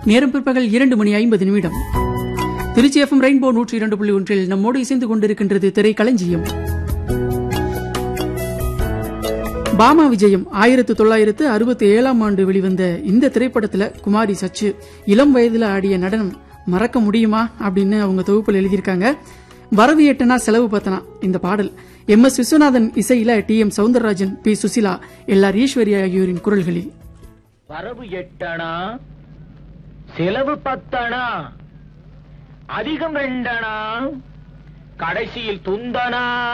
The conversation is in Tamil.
நேரம் பிற்பகல் இரண்டு மணி ஐம்பது நிமிடம் திருச்சி எஃப்எம் ரெயின்போ நூற்றி இரண்டு புள்ளி ஒன்றில் நம்மோடு இசைந்து கொண்டிருக்கின்றது திரைக்களஞ்சியம் பாமா விஜயம் ஆயிரத்து தொள்ளாயிரத்து அறுபத்தி ஏழாம் ஆண்டு வெளிவந்த இந்த திரைப்படத்துல குமாரி சச்சு இளம் வயதுல ஆடிய நடனம் மறக்க முடியுமா அப்படின்னு அவங்க தொகுப்பில் எழுதியிருக்காங்க வரவு எட்டனா செலவு பத்தனா இந்த பாடல் எம் எஸ் விஸ்வநாதன் இசையில T M Soundararajan P Susheela L R Eswari ஆகியோரின் குரல்களில் வரவு எட்டணா செலவு பத்தணா அதிகம் ரெண்டணா கடைசியில் துந்தனா